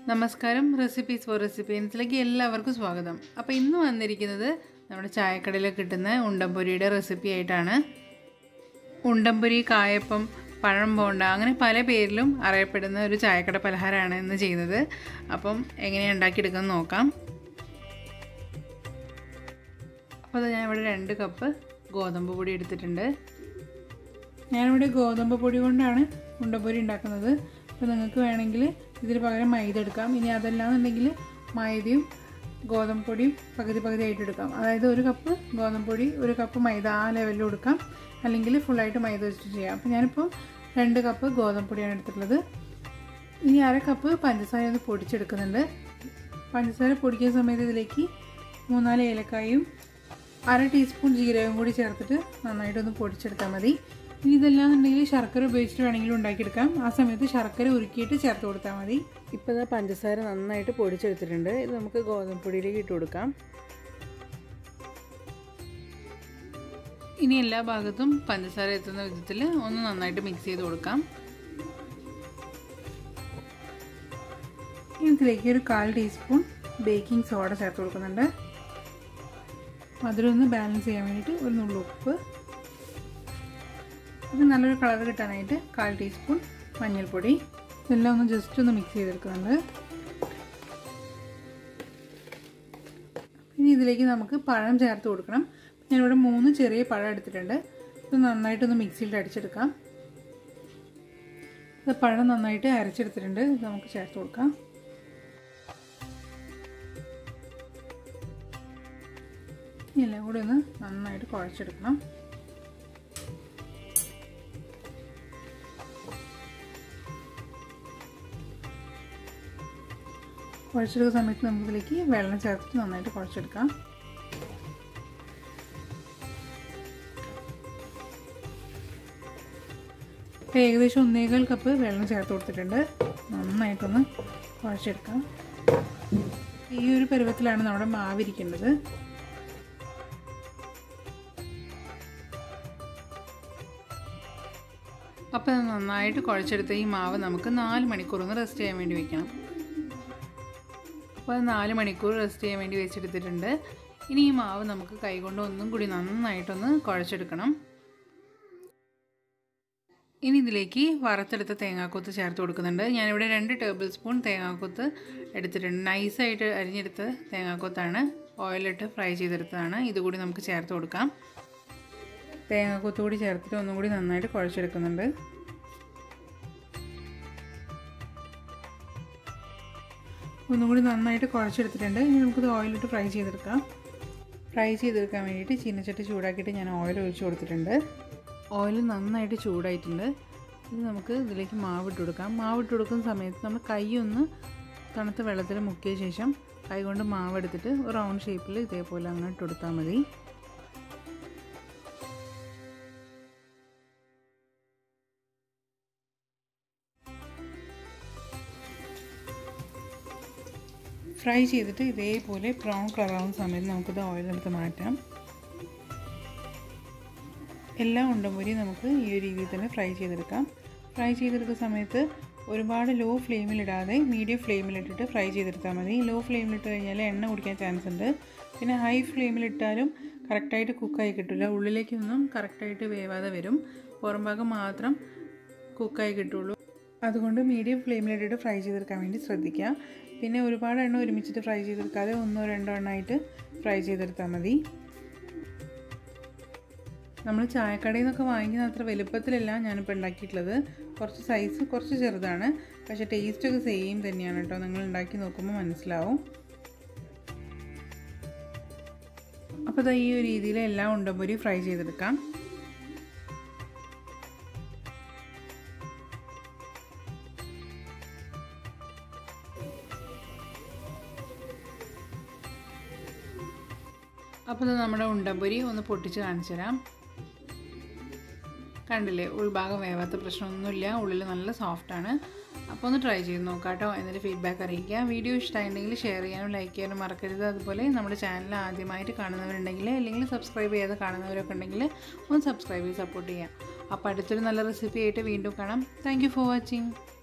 നമസ്കാരം recipes four റെസിപ്പീൻസിലേക്ക് എല്ലാവർക്കും സ്വാഗതം അപ്പോൾ ഇന്ന് വന്നിരിക്കുന്നത് നമ്മുടെ ചായക്കടയിൽ കിട്ടുന്ന ഉണ്ടംപൊരിയുടെ റെസിപ്പി ആയിട്ടാണ് ഉണ്ടംപൊരി കായപ്പം പഴം ബോണ്ട അങ്ങനെ പല പേരിലും അറിയപ്പെടുന്ന ഒരു ചായക്കട പലഹാരമാണ് ഇന്ന് ചെയ്യുന്നത് അപ്പം എങ്ങനെയാണ് ഉണ്ടാക്കിയെടുക്കുന്നത് നോക്കാം അപ്പോൾ അത് ഞാൻ ഇവിടെ രണ്ട് കപ്പ് ഗോതമ്പ് പൊടി എടുത്തിട്ടുണ്ട് ഞാനിവിടെ ഗോതമ്പ് പൊടി കൊണ്ടാണ് ഉണ്ടപ്പൊരി ഉണ്ടാക്കുന്നത് അപ്പോൾ നിങ്ങൾക്ക് വേണമെങ്കിൽ ഇതിന് പകരം മൈദ എടുക്കാം ഇനി അതല്ലാന്നുണ്ടെങ്കിൽ മൈദയും ഗോതമ്പ് പൊടിയും പകുതി പകുതി ആയിട്ട് എടുക്കാം അതായത് ഒരു കപ്പ് ഗോതമ്പ് പൊടി ഒരു കപ്പ് മൈദ ആ ലെവലിൽ കൊടുക്കാം അല്ലെങ്കിൽ ഫുള്ളായിട്ട് മൈദ വെച്ചിട്ട് ചെയ്യാം അപ്പോൾ ഞാനിപ്പോൾ രണ്ട് കപ്പ് ഗോതമ്പ് പൊടിയാണ് എടുത്തിട്ടുള്ളത് ഇനി അര കപ്പ് പഞ്ചസാര ഒന്ന് പൊടിച്ചെടുക്കുന്നുണ്ട് പഞ്ചസാര പൊടിക്കുന്ന സമയത്ത് ഇതിലേക്ക് മൂന്നാല് ഏലക്കായും അര ടീസ്പൂൺ ജീരകം കൂടി ചേർത്തിട്ട് നന്നായിട്ടൊന്ന് പൊടിച്ചെടുത്താൽ മതി ഇനി ഇതെല്ലാം എന്നുണ്ടെങ്കിൽ ശർക്കര ഉപയോഗിച്ചിട്ട് വേണമെങ്കിലും ഉണ്ടാക്കിയെടുക്കാം ആ സമയത്ത് ശർക്കര ഉരുക്കിയിട്ട് ചേർത്ത് കൊടുത്താൽ മതി ഇപ്പോൾ ഇതാ പഞ്ചസാര നന്നായിട്ട് പൊടിച്ചെടുത്തിട്ടുണ്ട് ഇത് നമുക്ക് ഗോതമ്പ് പൊടിയിലേക്ക് ഇട്ട് കൊടുക്കാം ഇനി എല്ലാ ഭാഗത്തും പഞ്ചസാര എത്തുന്ന വിധത്തിൽ ഒന്ന് നന്നായിട്ട് മിക്സ് ചെയ്ത് കൊടുക്കാം ഇനി ഇതിലേക്ക് ഒരു കാൽ ടീസ്പൂൺ ബേക്കിംഗ് സോഡ ചേർത്ത് കൊടുക്കുന്നുണ്ട് മധുരം ഒന്ന് ബാലൻസ് ചെയ്യാൻ വേണ്ടിയിട്ട് ഒരു നുള്ളു ഉപ്പ് ഇത് നല്ലൊരു കളർ കിട്ടാനായിട്ട് കാൽ ടീസ്പൂൺ മഞ്ഞൾപ്പൊടി ഇതെല്ലാം ഒന്ന് ജസ്റ്റ് ഒന്ന് മിക്സ് ചെയ്തെടുക്കുന്നുണ്ട് ഇനി ഇതിലേക്ക് നമുക്ക് പഴം ചേർത്ത് കൊടുക്കണം ഞാനിവിടെ മൂന്ന് ചെറിയ പഴം എടുത്തിട്ടുണ്ട് ഇത് നന്നായിട്ടൊന്ന് മിക്സിയിൽ അടിച്ചെടുക്കാം ഇത് പഴം നന്നായിട്ട് അരച്ചെടുത്തിട്ടുണ്ട് ഇത് നമുക്ക് ചേർത്ത് കൊടുക്കാം എല്ലാം കൂടി ഒന്ന് നന്നായിട്ട് കുഴച്ചെടുക്കണം കുഴച്ചെടുക്കുന്ന സമയത്ത് നമുക്കിതിലേക്ക് വെള്ളം ചേർത്തിട്ട് നന്നായിട്ട് കുഴച്ചെടുക്കാം ഇപ്പോൾ ഏകദേശം ഒന്നേകാൽ കപ്പ് വെള്ളം ചേർത്ത് കൊടുത്തിട്ടുണ്ട് നന്നായിട്ടൊന്ന് കുഴച്ചെടുക്കാം ഈ ഒരു പരുവത്തിലാണ് നമ്മുടെ മാവിരിക്കേണ്ടത് അപ്പോൾ നന്നായിട്ട് കുഴച്ചെടുത്ത ഈ മാവ് നമുക്ക് നാല് മണിക്കൂർ ഒന്ന് റെസ്റ്റ് ചെയ്യാൻ വേണ്ടി വെക്കണം അപ്പോൾ അത് നാല് മണിക്കൂർ റെസ്റ്റ് ചെയ്യാൻ വേണ്ടി വെച്ചെടുത്തിട്ടുണ്ട് ഇനി ഈ മാവ് നമുക്ക് കൈകൊണ്ട് ഒന്നും കൂടി നന്നായിട്ടൊന്ന് കുഴച്ചെടുക്കണം ഇനി ഇതിലേക്ക് വറുത്തെടുത്ത തേങ്ങാക്കൊത്ത് ചേർത്ത് കൊടുക്കുന്നുണ്ട് ഞാനിവിടെ രണ്ട് ടേബിൾ സ്പൂൺ തേങ്ങാക്കൊത്ത് എടുത്തിട്ടുണ്ട് നൈസായിട്ട് അരിഞ്ഞെടുത്ത തേങ്ങാക്കൊത്താണ് ഓയിലിട്ട് ഫ്രൈ ചെയ്തെടുത്തതാണ് ഇതുകൂടി നമുക്ക് ചേർത്ത് കൊടുക്കാം തേങ്ങാക്കൊത്ത് കൂടി ചേർത്തിട്ട് ഒന്നും കൂടി നന്നായിട്ട് കുഴച്ചെടുക്കുന്നുണ്ട് ഒന്നും കൂടി നന്നായിട്ട് കുഴച്ചെടുത്തിട്ടുണ്ട് ഇനി നമുക്കിത് ഓയിലിട്ട് ഫ്രൈ ചെയ്തെടുക്കാം ഫ്രൈ ചെയ്തെടുക്കാൻ വേണ്ടിയിട്ട് ചീനച്ചട്ടി ചൂടാക്കിയിട്ട് ഞാൻ ഓയിൽ ഒഴിച്ച് കൊടുത്തിട്ടുണ്ട് ഓയിൽ നന്നായിട്ട് ചൂടായിട്ടുണ്ട് ഇത് നമുക്ക് ഇതിലേക്ക് മാവിട്ട് കൊടുക്കാം മാവിട്ട് കൊടുക്കുന്ന സമയത്ത് നമ്മൾ കൈ ഒന്ന് തണുത്ത വെള്ളത്തിൽ മുക്കിയ ശേഷം കൈ കൊണ്ട് മാവെടുത്തിട്ട് ഒരു റൗണ്ട് ഷേപ്പിൽ ഇതേപോലെ അങ്ങ് ഇട്ട് കൊടുത്താൽ മതി ഫ്രൈ ചെയ്തിട്ട് ഇതേപോലെ ബ്രൗൺ കളറാവുന്ന സമയത്ത് നമുക്കിത് ഓയിലെടുത്ത് മാറ്റാം എല്ലാ ഉണ്ടമ്പൊരിയും നമുക്ക് ഈ ഒരു രീതിയിൽ തന്നെ ഫ്രൈ ചെയ്തെടുക്കാം ഫ്രൈ ചെയ്തെടുക്കുന്ന സമയത്ത് ഒരുപാട് ലോ ഫ്ലെയിമിലിടാതെ മീഡിയം ഫ്ലെയിമിലിട്ടിട്ട് ഫ്രൈ ചെയ്തെടുത്താൽ മതി ലോ ഫ്ലെയിമിലിട്ട് കഴിഞ്ഞാൽ എണ്ണ കുടിക്കാൻ ചാൻസ് ഉണ്ട് പിന്നെ ഹൈ ഫ്ലെയിമിലിട്ടാലും കറക്റ്റായിട്ട് കുക്കായി കിട്ടില്ല ഉള്ളിലേക്കൊന്നും കറക്റ്റായിട്ട് വേവാതെ വരും പുറം ഭാഗം മാത്രം കുക്കായി കിട്ടുള്ളൂ അതുകൊണ്ട് മീഡിയം ഫ്ലെയിമിലിട്ടിട്ട് ഫ്രൈ ചെയ്തെടുക്കാൻ വേണ്ടി ശ്രദ്ധിക്കുക പിന്നെ ഒരുപാട് എണ്ണ ഒരുമിച്ചിട്ട് ഫ്രൈ ചെയ്തെടുക്കാതെ ഒന്നോ രണ്ടോ എണ്ണമായിട്ട് ഫ്രൈ ചെയ്തെടുത്താൽ മതി നമ്മൾ ചായക്കടയിൽ നിന്നൊക്കെ വാങ്ങിക്കുന്ന അത്ര വലുപ്പത്തിലല്ല ഞാനിപ്പോൾ ഉണ്ടാക്കിയിട്ടുള്ളത് കുറച്ച് സൈസ് കുറച്ച് ചെറുതാണ് പക്ഷേ ടേസ്റ്റൊക്കെ സെയിം തന്നെയാണ് കേട്ടോ നിങ്ങൾ ഉണ്ടാക്കി നോക്കുമ്പോൾ മനസ്സിലാവും അപ്പോൾ ഇതാ ഈ ഒരു രീതിയിൽ എല്ലാം ഉണ്ടമ്പൊരി ഫ്രൈ ചെയ്തെടുക്കാം അപ്പോൾ നമ്മുടെ ഉണ്ടമ്പൊരി ഒന്ന് പൊട്ടിച്ച് കാണിച്ചു തരാം കണ്ടില്ലേ ഉൾഭാഗം വേവാത്ത പ്രശ്നമൊന്നുമില്ല ഉള്ളിൽ നല്ല സോഫ്റ്റാണ് അപ്പോൾ ഒന്ന് ട്രൈ ചെയ്ത് നോക്കാം കേട്ടോ എന്നിട്ട് ഫീഡ്ബാക്ക് അറിയിക്കുക വീഡിയോ ഇഷ്ടമായിട്ടുണ്ടെങ്കിൽ ഷെയർ ചെയ്യാനും ലൈക്ക് ചെയ്യാനും മറക്കരുത് അതുപോലെ നമ്മുടെ ചാനൽ ആദ്യമായിട്ട് കാണുന്നവരുണ്ടെങ്കിൽ അല്ലെങ്കിൽ സബ്സ്ക്രൈബ് ചെയ്യാതെ കാണുന്നവരൊക്കെ ഉണ്ടെങ്കിൽ ഒന്ന് സബ്സ്ക്രൈബ് ചെയ്ത് സപ്പോർട്ട് ചെയ്യാം അപ്പോൾ അടുത്തൊരു നല്ല റെസിപ്പി ആയിട്ട് വീണ്ടും കാണാം താങ്ക് ഫോർ വാച്ചിങ്